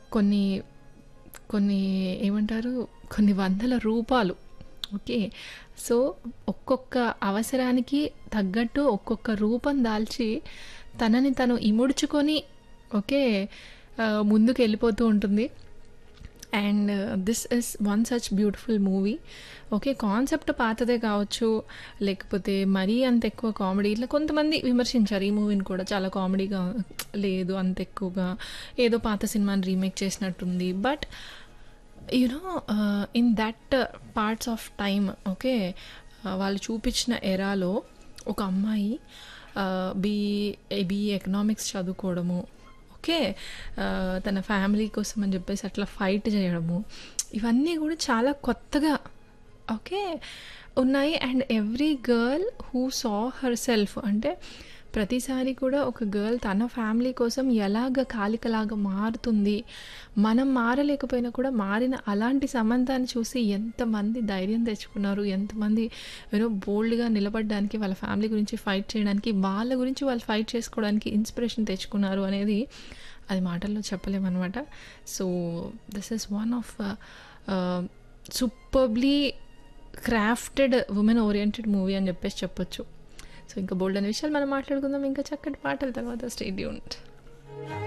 కొన్ని కొన్ని ఏమంటారు కొన్ని వందల రూపాలు ఓకే సో ఒక్కొక్క అవసరానికి తగ్గట్టు ఒక్కొక్క రూపం దాల్చి తనని తను ఇముడ్చుకొని ఓకే ఆ, ముందుకు వెళ్ళిపోతూ ఉంటుంది and this is one such beautiful movie okay concept పాతదే కావచ్చు లేకపోతే మరీ అంత ఎక్కువ కామెడీ ఇట్లా కొంతమంది విమర్శించారు ఈ మూవీని కూడా చాలా కామెడీగా లేదు అంత ఎక్కువగా ఏదో పాత సినిమాని రీమేక్ చేసినట్టుంది but you know in that parts of time okay వాళ్ళు చూపించిన ఎరాలో ఒక అమ్మాయి బీ బీ ఎకనామిక్స్ చదువుకోవడము ఓకే ఆ, తన ఫ్యామిలీ కోసం అని చెప్పేసి అట్లా ఫైట్ చేయడము ఇవన్నీ కూడా చాలా కొత్తగా ఓకే ఉన్నాయి and every girl who saw herself అంటే ప్రతిసారి కూడా ఒక గర్ల్ తన ఫ్యామిలీ కోసం ఎలాగ కాలికలాగా మారుతుంది మనం మారలేకపోయినా కూడా మారిన అలాంటి సమంతాన్ని చూసి ఎంతమంది ధైర్యం తెచ్చుకున్నారు ఎంతమంది యూనో బోల్డ్గా నిలబడడానికి వాళ్ళ ఫ్యామిలీ గురించి ఫైట్ చేయడానికి వాళ్ళ గురించి వాళ్ళు ఫైట్ చేసుకోవడానికి ఇన్స్పిరేషన్ తెచ్చుకున్నారు అనేది అది మాటల్లో చెప్పలేమన్నమాట so this is one of superbly crafted women oriented movie అని చెప్పేసి చెప్పొచ్చు సో ఇంకా బోల్డ్ అనే విషయాలు మనం మాట్లాడుకుందాం ఇంకా చక్కటి పాటల తర్వాత స్టేడియం